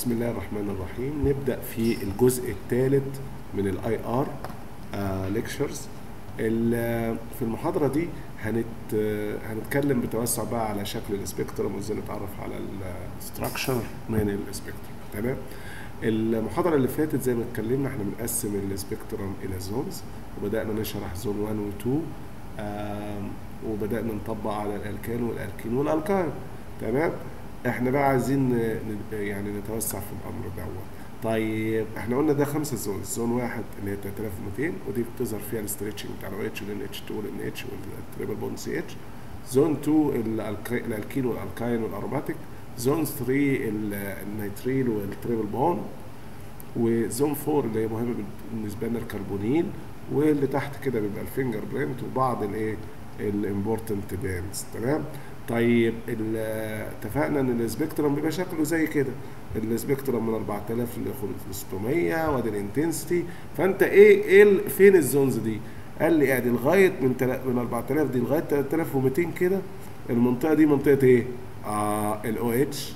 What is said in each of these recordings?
بسم الله الرحمن الرحيم نبدأ في الجزء الثالث من الاي ار ليكتشرز في المحاضرة دي هنت هنتكلم بتوسع بقى على شكل السبيكترم وازاي نتعرف على الستراكشر من السبيكترم تمام المحاضرة اللي فاتت زي ما اتكلمنا احنا بنقسم السبيكترم إلى زونز وبدأنا نشرح زون 1 و 2 آه وبدأنا نطبق على الألكان والألكين والألكان تمام احنا بقى عايزين ن- يعني نتوسع في الامر دوت طيب احنا قلنا ده خمسه زون زون واحد اللي هي 3200 ودي بتظهر فيها الاسترتشنج بتاع الاو اتش والان اتش 2 والان اتش والتريبل بوند سي اتش زون 2 الألك- الالكين والالكاين والاروماتيك زون 3 ال- النيتريل والتريبل بوند وزون 4 اللي هي مهمه بالنسبه لنا الكربونيل واللي تحت كده بيبقى الفينجر برينت وبعض الايه الامبورتنت بانز تمام طيب ال- اتفقنا ان السبيكترم بيبقى شكله زي كده السبيكترم من 4000 ل 600 وادي الانتنسيتي فانت ايه ايه ال- فين الزونز دي؟ قال لي ادي لغايه من تلا- من 4000 دي لغايه 3200 كده المنطقه دي منطقه ايه؟ اه الاو اتش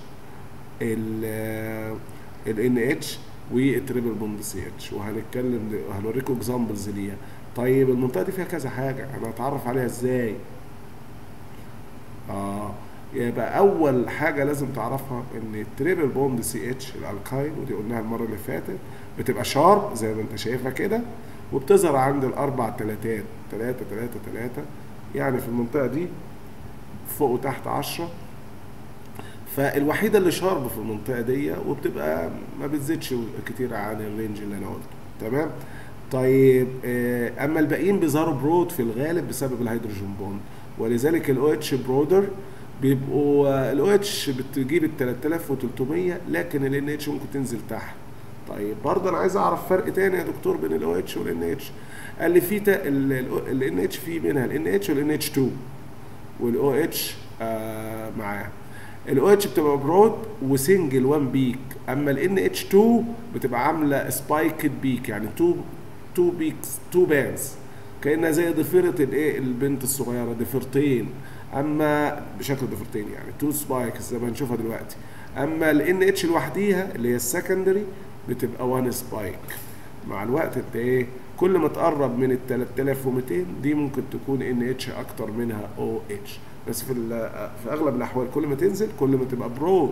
الان اتش والتريبل بوند سي اتش وهنتكلم هنوريكم اكزامبلز ليها طيب المنطقه دي فيها كذا حاجه انا هتعرف عليها ازاي اه يبقى اول حاجه لازم تعرفها ان التريبل بوند سي اتش الالكاين ودي قلناها المره اللي فاتت بتبقى شارب زي ما انت شايفها كده وبتظهر عند الاربع تلاتات تلاتة تلاتة تلاتة يعني في المنطقه دي فوق وتحت 10 فالوحيده اللي شارب في المنطقه دي وبتبقى ما بتزيدش كتير عن الرينج اللي انا قلته تمام طيب آه، اما الباقيين بيظهروا برود في الغالب بسبب الهيدروجين بوند ولذلك الاو اتش برودر بيبقوا الاو اتش بتجيب ال 3300 لكن الان اتش ممكن تنزل تحت طيب برضه انا عايز اعرف فرق تاني يا دكتور بين الاو اتش والان اتش قال لي في الان اتش في منها الان اتش والان اتش 2 والاو اتش معاه الاو اتش بتبقى برود وسنجل وان بيك اما الان اتش 2 بتبقى عامله سبايكد بيك يعني تو تو بيكس تو بانز كانها زي ضفيره الايه البنت الصغيره ضفيرتين اما بشكل ضفيرتين يعني تو سبايكس زي ما هنشوفها دلوقتي اما الان اتش لوحديها اللي هي السكندري بتبقى وان سبايك مع الوقت انت ايه كل ما تقرب من ال 3200 دي ممكن تكون ان اتش اكتر منها او اتش بس في ال- في اغلب الاحوال كل ما تنزل كل ما تبقى برود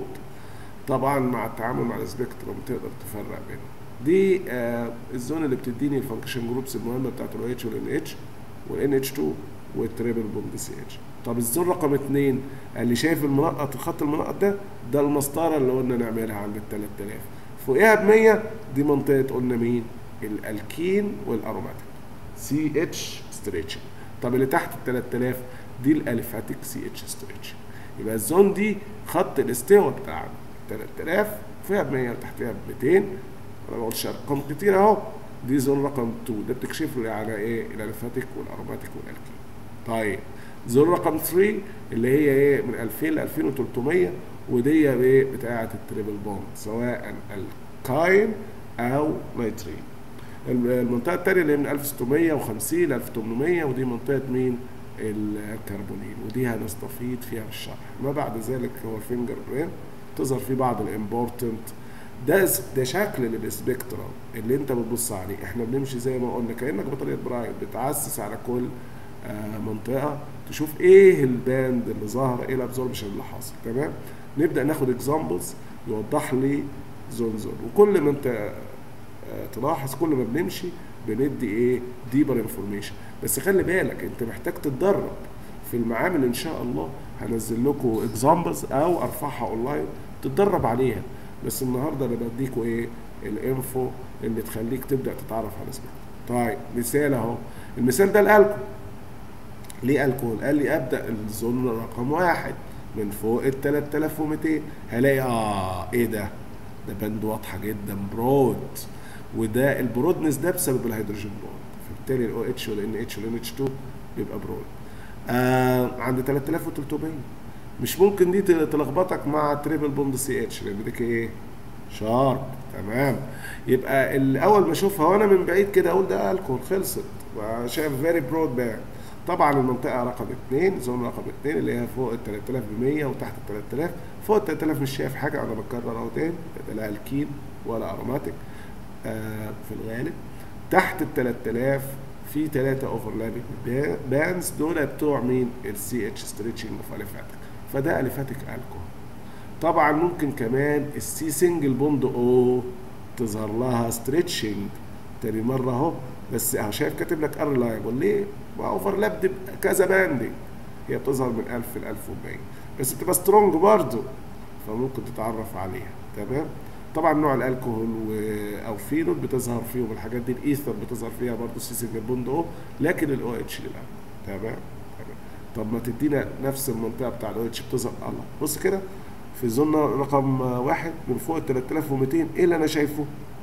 طبعا مع التعامل مع السبيكتروم تقدر تفرق بينهم دي آه الزون اللي بتديني الفانكشن جروبس المهمه بتاعت الاو اتش والان اتش والان اتش 2 والتريبل بوند سي اتش طب الزون رقم اثنين اللي شايف المنقط الخط المنقط ده ده المسطره اللي قلنا نعملها عند ال 3000 فوقيها ب 100 دي منطقه قلنا مين؟ الالكين والاروماتيك سي اتش ستريتشنج طب اللي تحت ال 3000 دي الاليفاتيك سي اتش ستريتشنج يبقى الزون دي خط الاستواء بتاعنا 3000 فيها ب 100 تحتها ب 200 انا ما قلتش ارقام كتير اهو دي زون رقم 2 ده بتكشف لي على ايه الاليفاتيك والاروماتيك والالكين طيب زون رقم 3 اللي هي ايه من 2000 ل 2300 ودي ايه بتاعه التريبل بوند سواء الكاين او نيترين المنطقه الثانيه اللي هي من 1650 ل 1800 ودي منطقه مين الكربونيل ودي هنستفيد فيها في الشرح ما بعد ذلك هو الفينجر برين تظهر فيه بعض الامبورتنت ده ده شكل للسبيكترم اللي انت بتبص عليه احنا بنمشي زي ما قلنا كانك بطاريه برايت بتعسس على كل آه، منطقه تشوف ايه الباند اللي ظاهر ايه الابزوربشن اللي حاصل تمام نبدا ناخد اكزامبلز يوضح لي زون زون وكل ما انت آه، تلاحظ كل ما بنمشي بندي ايه ديبر انفورميشن بس خلي بالك انت محتاج تتدرب في المعامل ان شاء الله هنزل لكم اكزامبلز او ارفعها اونلاين تتدرب عليها بس النهارده انا بديكوا ايه الانفو اللي تخليك تبدا تتعرف على اسمك طيب مثال اهو المثال ده الالكول ليه الكول قال لي ابدا الزون رقم واحد من فوق ال 3200 هلاقي اه ايه ده ده بند واضحه جدا برود وده البرودنس ده بسبب الهيدروجين بوند فبالتالي الاو اتش والان اتش والان اتش 2 بيبقى برود آه عند 3300 مش ممكن دي تلخبطك مع تريبل بوند سي اتش لان دي ايه شارب تمام يبقى الاول ما اشوفها وانا من بعيد كده اقول ده الكول خلصت شايف فيري برود باك طبعا المنطقه رقم 2 زون رقم 2 اللي هي فوق ال 3100 وتحت ال 3000 فوق ال 3000 مش شايف حاجه انا بكرر اهو تاني لا الكين ولا اروماتيك آه في الغالب تحت ال 3000 في ثلاثة اوفرلابنج بانز دول بتوع مين؟ السي اتش ستريتشنج اوف اليفاتيك فده اليفاتيك الكحول طبعا ممكن كمان السي سنجل بوند او تظهر لها ستريتشنج تاني مره اهو بس اهو شايف كاتب لك انريلايبل ليه؟ اوفرلابد كذا باندنج هي بتظهر من 1000 ل 1100 بس بتبقى سترونج برضه فممكن تتعرف عليها تمام؟ طبعا نوع الالكوهول و... او فينول بتظهر فيهم الحاجات دي الايثر بتظهر فيها برضه سي سنجل بوند او لكن الاو اتش لا تمام تمام طب ما تدينا نفس المنطقه بتاع الاو اتش بتظهر الله بص كده في زون رقم واحد من فوق ال 3200 ايه اللي انا شايفه؟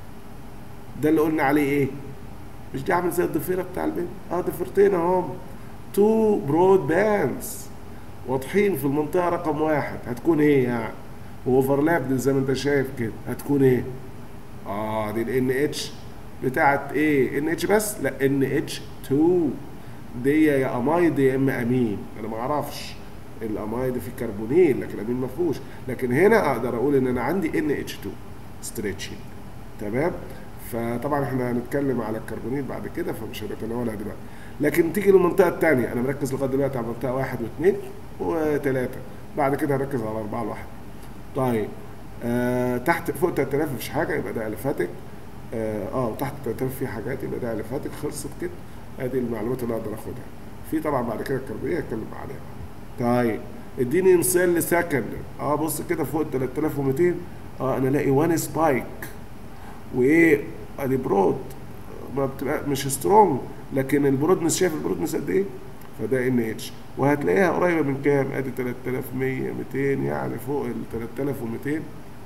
ده اللي قلنا عليه ايه؟ مش دي عامل زي الضفيره بتاع البيت؟ اه ضفيرتين اهم تو برود باندز واضحين في المنطقه رقم واحد هتكون ايه يعني؟ واوفرلابد زي ما انت شايف كده هتكون ايه؟ اه دي الان اتش بتاعت ايه؟ ان اتش بس؟ لا ان اتش 2 دي يا امايد يا اما امين انا ما اعرفش الامايد فيه كربونيل لكن الامين ما فيهوش لكن هنا اقدر اقول ان انا عندي ان اتش 2 ستريتشنج تمام فطبعا احنا هنتكلم على الكربونيل بعد كده فمش هنتناولها دلوقتي لكن تيجي للمنطقه الثانيه انا مركز لغايه دلوقتي على منطقه واحد واثنين وثلاثه بعد كده هركز على اربعه لوحده طيب آه تحت فوق 3000 مفيش حاجه يبقى ده الفاتك اه, آه تحت 3000 في حاجات يبقى ده الفاتك خلصت كده ادي المعلومات اللي اقدر اخدها في طبعا بعد كده الكربونيه هتكلم عليها طيب اديني مثال لسكند اه بص كده فوق ال 3200 اه انا الاقي وان سبايك وايه ادي برود ما بتبقى مش سترونج لكن البرودنس شايف البرودنس قد ايه؟ فده ان اتش وهتلاقيها قريبه من كام؟ ادي 3100 200 يعني فوق ال 3200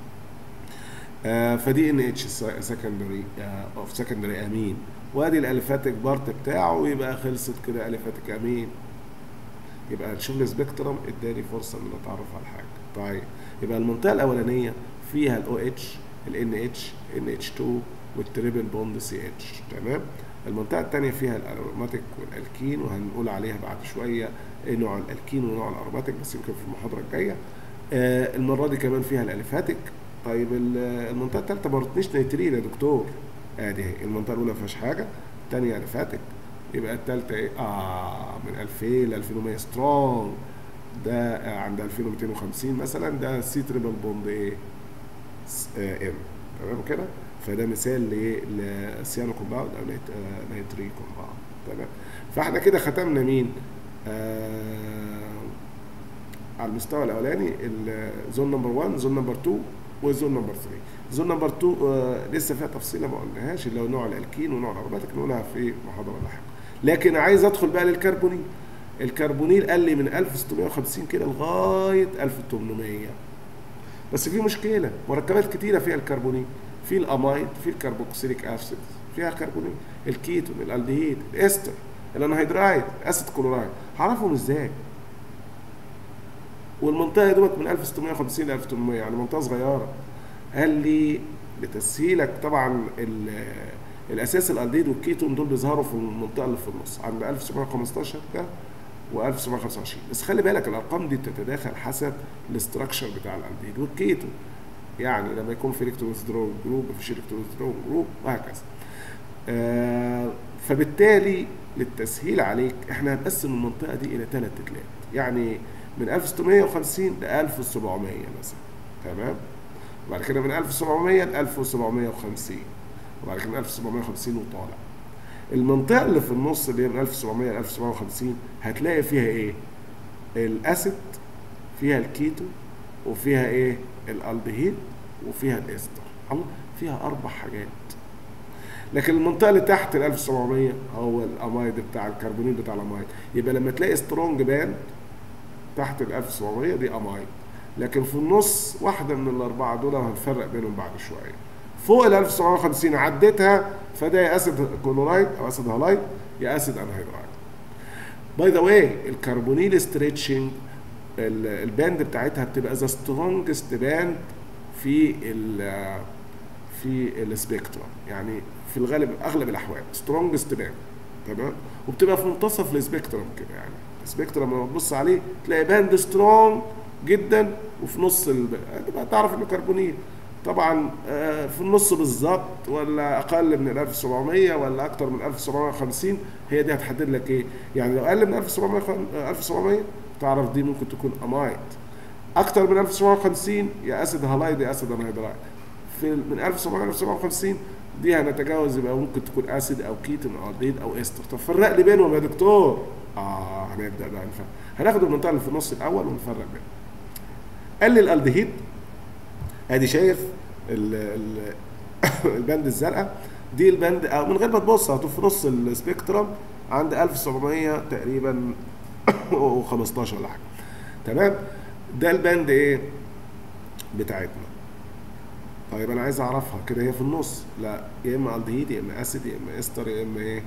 آه فدي ان اتش سكندري اوف سكندري امين وادي الالفاتيك بارت بتاعه يبقى خلصت كده الفاتيك امين يبقى نشوف السبيكترم اداني فرصه ان اتعرف على حاجه طيب يبقى المنطقه الاولانيه فيها الاو اتش الان اتش ان اتش 2 والتريبل بوند سي اتش تمام المنطقه الثانيه فيها الاروماتيك والالكين وهنقول عليها بعد شويه ايه نوع الالكين ونوع الاروماتيك بس يمكن في المحاضره الجايه آه المره دي كمان فيها الاليفاتيك طيب المنطقه الثالثه ما رتنيش نيترين يا دكتور ادي اهي المنطقه الاولى ما فيهاش حاجه الثانيه اليفاتيك يبقى الثالثه ايه اه من 2000 ل 2100 سترونج ده عند 2250 مثلا ده سي تريبل بوند ايه ام تمام كده فده مثال لسيانو كومباوند او نيتري كومباوند تمام فاحنا كده ختمنا مين آه على المستوى الاولاني الزون نمبر 1 زون نمبر 2 والزون نمبر 3 زون نمبر 2 آه لسه فيها تفصيله ما قلناهاش اللي هو نوع الالكين ونوع الاروماتيك نقولها في محاضره لاحقه لكن عايز ادخل بقى للكربونيل الكربونيل قال لي من 1650 كده لغايه 1800 بس في مشكله مركبات كتيره فيها الكربونيل في الامايد في الكربوكسيليك اسيد فيها كربونيل الكيتون الالدهيد الاستر الانهيدرايد اسيد كلورايد هعرفهم ازاي والمنطقه يا دوبك من 1650 ل 1800 يعني منطقه صغيره قال لي لتسهيلك طبعا الاساس الالديد والكيتون دول بيظهروا في المنطقه اللي في النص عند 1715 ده و1725 بس خلي بالك الارقام دي بتتداخل حسب الاستراكشر بتاع الالديد والكيتون يعني لما يكون في الكترون جروب مفيش الكترون جروب وهكذا آه فبالتالي للتسهيل عليك احنا هنقسم المنطقه دي الى ثلاث تلات يعني من 1650 ل 1700 مثلا تمام وبعد كده من 1700 ل 1750 وبعد كده من 1750 وطالع المنطقه اللي في النص اللي هي من 1700 ل 1750 هتلاقي فيها ايه الاسيد فيها الكيتو وفيها ايه الالدهيد وفيها الاستر الله فيها اربع حاجات لكن المنطقه اللي تحت ال 1700 هو الامايد بتاع الكربونيل بتاع الامايد يبقى لما تلاقي سترونج باند تحت ال 1700 دي امايد لكن في النص واحده من الاربعه دول هنفرق بينهم بعد شويه فوق ال 1750 عديتها فده يا اسيد كلورايد او اسيد هالايد يا اسيد انهيدرايد باي ذا واي الكربونيل ستريتشنج الباند بتاعتها بتبقى ذا سترونجست باند في ال في السبيكترم يعني في الغالب اغلب الاحوال سترونجست باند تمام وبتبقى في منتصف السبيكترم كده يعني السبيكترم لما تبص عليه تلاقي باند سترونج جدا وفي نص ال... تبقى تعرف انه كربونيل طبعا آه، في النص بالظبط ولا اقل من ال 1700 ولا اكتر من 1750 هي دي هتحدد لك ايه يعني لو اقل من 1700 آه، 1700 تعرف دي ممكن تكون امايد اكتر من 1750 يا اسيد هالايد يا اسيد انهيدرايد في من 1700 ل 1750 دي هنتجاوز يبقى ممكن تكون اسيد او كيتون او الديد او استر طب فرق لي بينهم يا دكتور اه هنبدا بقى نفهم هناخد المنطقه اللي في النص الاول ونفرق بينهم قال لي الالدهيد ادي شايف ال ال البند الزرقاء دي البند او من غير ما تبص هتشوف في نص السبيكترم عند 1700 تقريبا و15 ولا حاجه تمام ده البند ايه بتاعتنا طيب انا عايز اعرفها كده هي في النص لا يا اما الدهيد يا اما اسيد يا اما استر يا اما ايه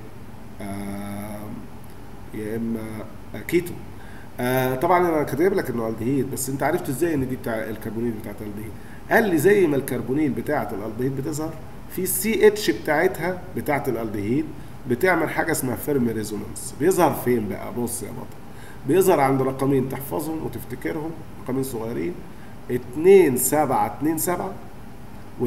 آم، يا اما كيتو آه طبعا انا كاتب لك انه الدهيد بس انت عرفت ازاي ان دي بتاع الكربونيل بتاعت الالدهيد قال لي زي ما الكربونيل بتاعت الالدهيد بتظهر في السي اتش بتاعتها بتاعت الالدهيد بتعمل حاجه اسمها فيرم ريزونانس بيظهر فين بقى بص يا بطل بيظهر عند رقمين تحفظهم وتفتكرهم رقمين صغيرين 2 7 2 7 و2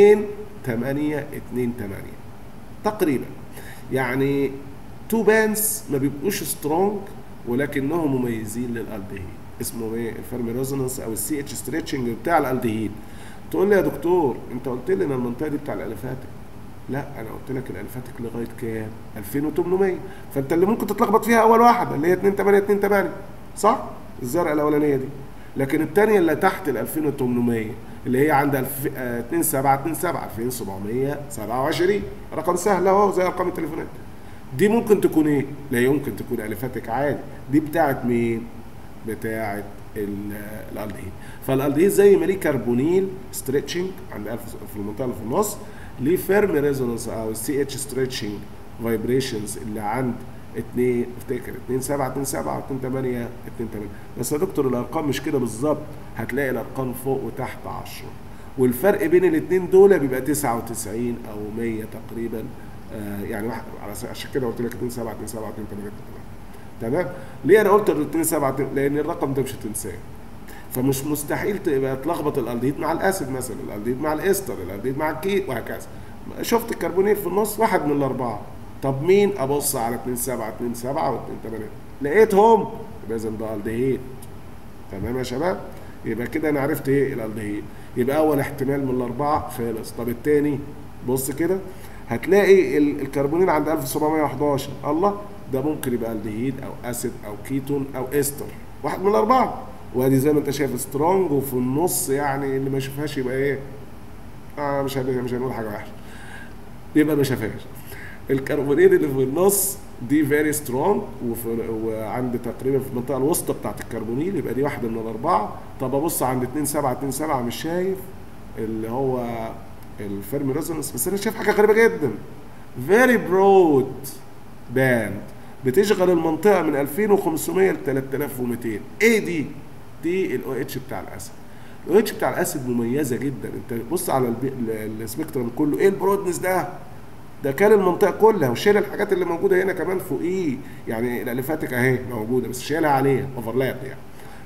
8 2 8 تقريبا يعني تو بانس ما بيبقوش سترونج ولكنهم مميزين للالدهيد اسمه ايه الفيرمي ريزونانس او السي اتش ستريتشنج بتاع الالدهيد تقول لي يا دكتور انت قلت لي ان المنطقه دي بتاع الالفاتك لا انا قلت لك الالفاتك لغايه كام 2800 فانت اللي ممكن تتلخبط فيها اول واحده اللي هي 2 8 2 8 صح الزرقاء الاولانيه دي لكن الثانيه اللي تحت ال 2800 اللي هي عند 2 7 2 7 2727 رقم سهل اهو زي ارقام التليفونات دي ممكن تكون ايه؟ لا يمكن تكون الفاتك عادي دي بتاعت مين؟ بتاعت ال- الالدهيد فالالدهيد زي ما ليه كربونيل ستريتشنج عند الف- في المنطقه اللي في النص ليه فيرم ريزونانس او السي اتش ستريتشنج فايبريشنز اللي عند 2 افتكر 2 7 2 7 2 8 2 8 بس يا دكتور الارقام مش كده بالظبط هتلاقي الارقام فوق وتحت 10 والفرق بين الاثنين دول بيبقى 99 او 100 تقريبا آه يعني واحد على س- عشان كده قلت لك 2 7 2 7 2 8 تمام ليه انا قلت 2 7 لان الرقم ده مش هتنساه فمش مستحيل تبقى تلخبط الالدهيد مع الاسيد مثلا الالدهيد مع الاستر الالدهيد مع الكيت وهكذا شفت الكربونيل في النص واحد من الاربعه طب مين ابص على 2 7 2 7 و 2 8 لقيتهم يبقى اذا ده الدهيد تمام يا شباب يبقى كده انا عرفت ايه الالدهيد يبقى اول احتمال من الاربعه خلص طب التاني بص كده هتلاقي ال- الكربونيل عند 1711 الله ده ممكن يبقى الدهيد او اسيد او كيتون او استر واحد من الاربعه وادي زي ما انت شايف سترونج وفي النص يعني اللي ما يشوفهاش يبقى ايه اه مش هن- مش هنقول حاجه وحشه يبقى ما شافهاش الكربونيل اللي في النص دي فيري سترونج وعند تقريبا في المنطقه الوسطى بتاعت الكربونيل يبقى دي واحده من الاربعه طب ابص عند 2 7 2 7 مش شايف اللي هو الفيرمي ريزونانس بس انا شايف حاجه غريبه جدا فيري برود باند بتشغل المنطقه من 2500 ل 3200 ايه دي؟ دي الاو اتش بتاع الاسيد الاو اتش بتاع الاسيد مميزه جدا انت بص على البي- ال- السبيكترم كله ايه البرودنس ده؟ ده كان المنطقه كلها وشايل الحاجات اللي موجوده هنا كمان فوقيه يعني الاليفاتيك اهي موجوده بس شايلها عليها اوفرلاب يعني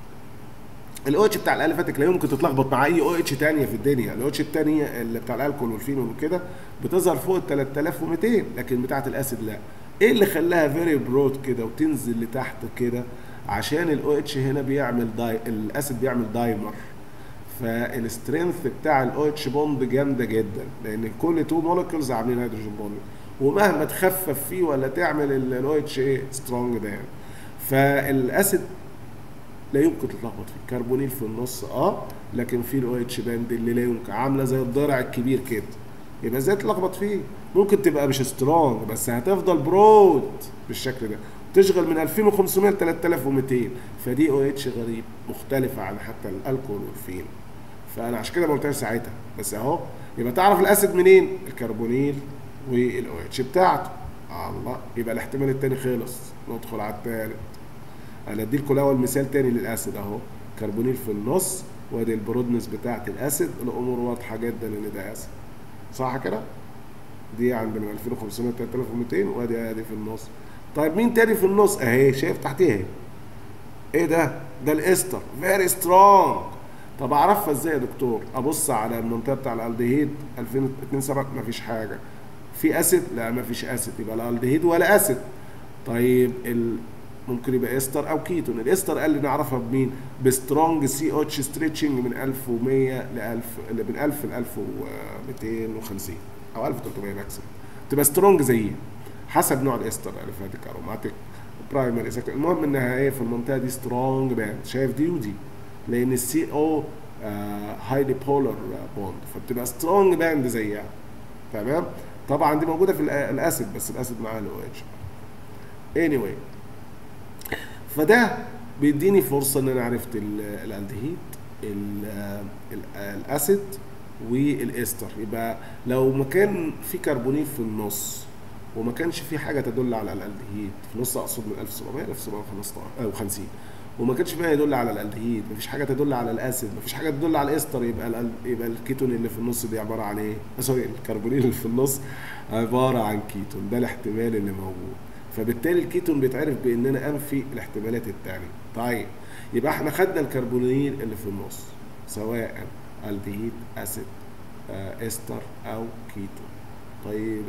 الاو اتش بتاع الاليفاتيك لا يمكن تتلخبط مع اي او اتش ثانيه في الدنيا الاو اتش الثانيه اللي بتاع الالكول والفينول وكده بتظهر فوق ال 3200 لكن بتاعه الاسيد لا ايه اللي خلاها فيري برود كده وتنزل لتحت كده عشان الاو اتش هنا بيعمل داي الاسيد بيعمل دايمر فالسترينث بتاع الاو اتش بوند جامده جدا لان كل تو مولكيولز عاملين هيدروجين بوند ومهما تخفف فيه ولا تعمل الاو اتش ايه سترونج ده يعني فالاسيد لا يمكن تتلخبط فيه كربونيل في النص اه لكن في الاو اتش باند اللي لا يمكن عامله زي الضلع الكبير كده يبقى ازاي تلخبط فيه ممكن تبقى مش سترونج بس هتفضل برود بالشكل ده تشغل من 2500 ل 3200 فدي او اتش غريب مختلفه عن حتى الالكول والفين فانا عشان كده ما قلتهاش ساعتها بس اهو يبقى تعرف الاسيد منين الكربونيل والاو اتش بتاعته الله يبقى الاحتمال التاني خلص ندخل على التالت انا اديلكم الاول مثال تاني للاسيد اهو كربونيل في النص وادي البرودنس بتاعت الاسيد الامور واضحه جدا ان ده اسيد صح كده دي عندنا من 2500 ل 3200 وادي ادي في النص طيب مين تاني في النص اهي شايف تحتيها اهي ايه ده ده الاستر فيري سترونج طب اعرفها ازاي يا دكتور ابص على المنطقه بتاع الالدهيد 2007 مفيش حاجه في اسيد لا مفيش اسيد يبقى لا الدهيد ولا اسيد طيب ال... ممكن يبقى استر او كيتون الاستر قال لي نعرفها بمين بسترونج سي او اتش ستريتشنج من 1100 ل 1000 من 1000 ل 1250 او 1300 ماكسيمم تبقى سترونج زيه حسب نوع الاستر الفاتيك اروماتيك برايمري سكند المهم انها ايه في المنطقه دي سترونج باند شايف دي ودي لان السي او هايلي بولر بوند فبتبقى سترونج باند زيها تمام طبعا دي موجوده في الاسيد بس الاسيد معاها الاو اتش anyway فده بيديني فرصه ان انا عرفت الالدهيد الاسيد والاستر يبقى لو ما كان في كربونيل في النص وما كانش في حاجه تدل على الالدهيد في النص اقصد من 1700 ل 1750 وما كانش فيها يدل على الالدهيد مفيش حاجه تدل على الاسيد مفيش حاجه تدل على الاستر يبقى يبقى الكيتون اللي في النص دي عباره عن ايه سوري الكربونيل اللي في النص عباره عن كيتون ده الاحتمال اللي موجود فبالتالي الكيتون بيتعرف باننا انفي الاحتمالات الثانيه طيب يبقى احنا خدنا الكربونيل اللي في النص سواء الدهيد اسيد استر او كيتون طيب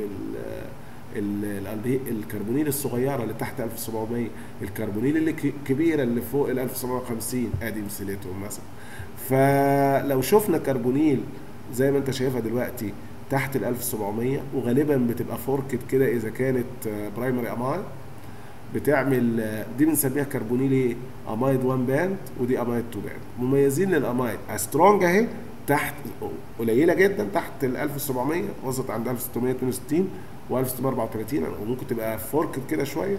الكربونيل الصغيره اللي تحت 1700 الكربونيل اللي كبيره اللي فوق ال 1750 ادي مثلتهم مثلا فلو شفنا كربونيل زي ما انت شايفها دلوقتي تحت ال 1700 وغالبا بتبقى فوركت كده اذا كانت برايمري امايد بتعمل دي بنسميها كربونيل ايه؟ امايد 1 باند ودي امايد 2 باند مميزين للامايد سترونج اهي تحت قليله جدا تحت ال 1700 وصلت عند 1662 و1634 وممكن تبقى فوركت كده شويه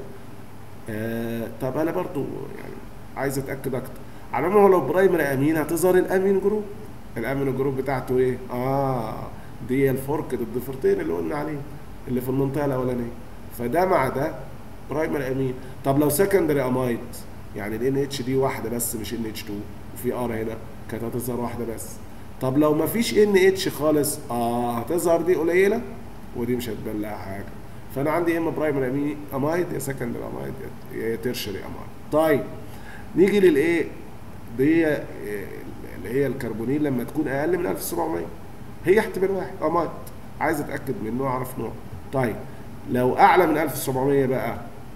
آه طب انا برضو يعني عايز اتاكد اكتر على ما هو لو برايمري امين هتظهر الامين جروب الامين جروب بتاعته ايه؟ اه دي الفوركت الضفيرتين اللي قلنا عليه اللي في المنطقه الاولانيه فده مع ده برايمري امين طب لو سكندري امايد يعني الان اتش دي واحده بس مش ان اتش 2 وفي ار هنا كانت هتظهر واحده بس طب لو ما فيش ان اتش خالص اه هتظهر دي قليله ودي مش هتبان لها حاجه فانا عندي يا اما برايمري امين امايد يا سكندري امايد يا تيرشري امايد طيب نيجي للايه دي اللي هي الكربونيل لما تكون اقل من 1700 هي احتمال واحد امايد عايز اتاكد منه اعرف نوع طيب لو اعلى من 1700 بقى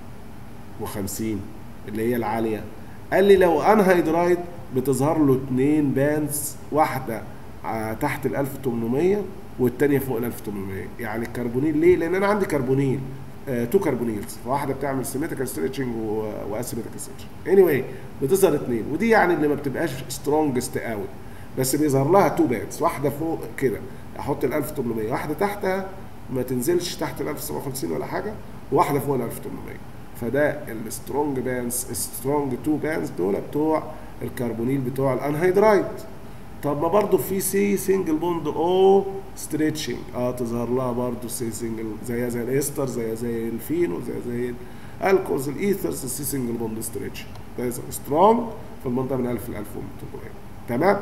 و50 اللي هي العاليه قال لي لو انهيدرايد بتظهر له اثنين بانز واحده تحت ال 1800 والثانيه فوق ال 1800 يعني الكربونيل ليه؟ لان انا عندي كربونيل آه تو كربونيلز واحده بتعمل سيمتريكال ستريتشنج واسيمتريكال ستريتشنج اني anyway بتظهر اثنين ودي يعني اللي ما بتبقاش سترونجست قوي بس بيظهر لها تو بانز واحده فوق كده احط ال 1800 واحده تحتها ما تنزلش تحت ال 1750 ولا حاجه وواحده فوق ال 1800 فده السترونج بانز السترونج تو بانز دول بتوع الكربونيل بتوع الانهيدرايد طب ما برضه في سي سنجل بوند او ستريتشنج اه تظهر لها برضه سي سنجل زيها زي الاستر زيها زي الفينو زي زي الالكوز الايثرز السي سنجل بوند ستريتشنج ده سترونج في المنطقه من 1000 ل 1800 تمام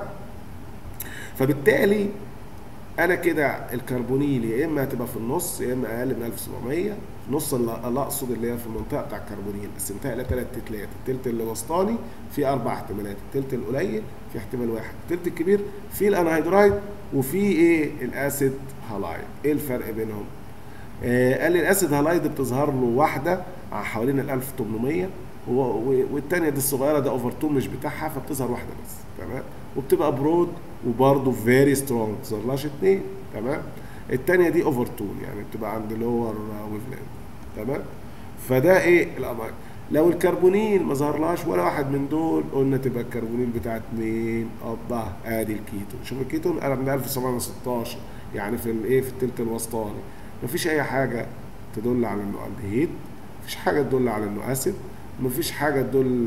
فبالتالي انا كده الكربونيل يا اما هتبقى في النص يا اما اقل من 1700 نص اللي اقصد اللي هي في المنطقه بتاع الكربونيل قسمتها الى ثلاث تلات التلت اللي وسطاني في اربع احتمالات التلت القليل في احتمال واحد التلت الكبير في الانهيدرايد وفي ايه الاسيد هالايد ايه الفرق بينهم آه قال لي الاسيد هالايد بتظهر له واحده حوالين ال 1800 والثانيه دي الصغيره ده اوفر 2 مش بتاعها فبتظهر واحده بس تمام وبتبقى برود وبرده فيري سترونج ما تظهرلاش اثنين تمام الثانيه دي اوفر 2 يعني بتبقى عند لور ويف تمام فده ايه الامر لو الكربونيل ما ظهرلهاش ولا واحد من دول قلنا تبقى الكربونيل بتاع 2 ابا ادي الكيتون شوف الكيتون انا من 1716 يعني في الايه في الثلث الوسطاني مفيش اي حاجه تدل على انه الدهيد مفيش حاجه تدل على انه اسيد مفيش حاجه تدل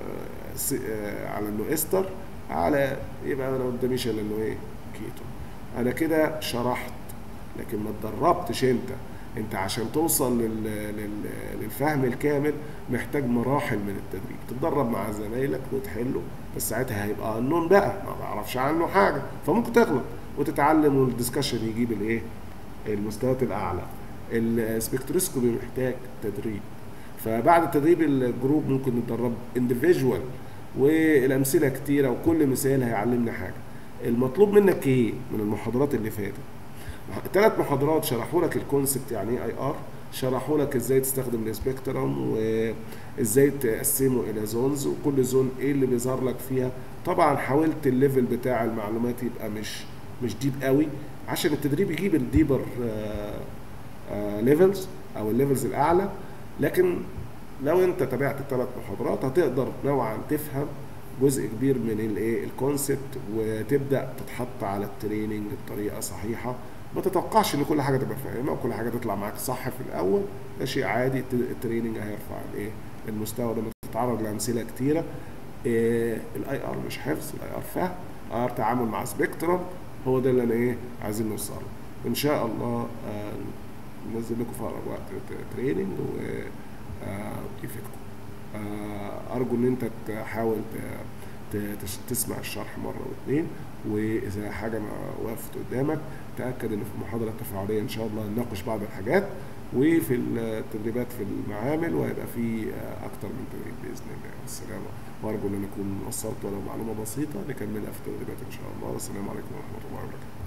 على انه استر على يبقى انا ما قداميش الا انه ايه كيتون انا كده شرحت لكن ما اتدربتش انت انت عشان توصل لل... لل... للفهم الكامل محتاج مراحل من التدريب تتدرب مع زمايلك وتحله بس ساعتها هيبقى النون بقى ما بعرفش عنه حاجه فممكن تغلط وتتعلم والدسكشن يجيب الايه المستويات الاعلى السبكتروسكوبي محتاج تدريب فبعد التدريب الجروب ممكن نتدرب انديفيجوال والامثله كتيره وكل مثال هيعلمنا حاجه المطلوب منك ايه من المحاضرات اللي فاتت ثلاث محاضرات شرحوا لك الكونسبت يعني ايه اي ار شرحوا لك ازاي تستخدم السبيكترم وازاي تقسمه الى زونز وكل زون ايه اللي بيظهر لك فيها طبعا حاولت الليفل بتاع المعلومات يبقى مش مش ديب قوي عشان التدريب يجيب الديبر ليفلز او الليفلز الاعلى لكن لو انت تابعت الثلاث محاضرات هتقدر نوعا تفهم جزء كبير من الايه الكونسبت وتبدا تتحط على التريننج بطريقه صحيحه ما تتوقعش ان كل حاجه تبقى فاهمها وكل حاجه تطلع معاك صح في الاول ده شيء عادي التريننج هيرفع الايه المستوى لما تتعرض لامثله كتيره إيه الاي ار مش حفظ الاي ار فهم اي ار تعامل مع سبيكترم هو ده اللي انا ايه عايزين نوصله ان شاء الله آه ننزل لكم في اقرب وقت تريننج ويفيدكم آه ارجو ان انت تحاول تسمع الشرح مره واثنين واذا حاجه ما وقفت قدامك تاكد ان في المحاضره التفاعليه ان شاء الله نناقش بعض الحاجات وفي التدريبات في المعامل وهيبقى في اكتر من تدريب باذن الله والسلام وارجو ان اكون وصلت ولو معلومه بسيطه نكملها في التدريبات ان شاء الله والسلام عليكم ورحمه الله وبركاته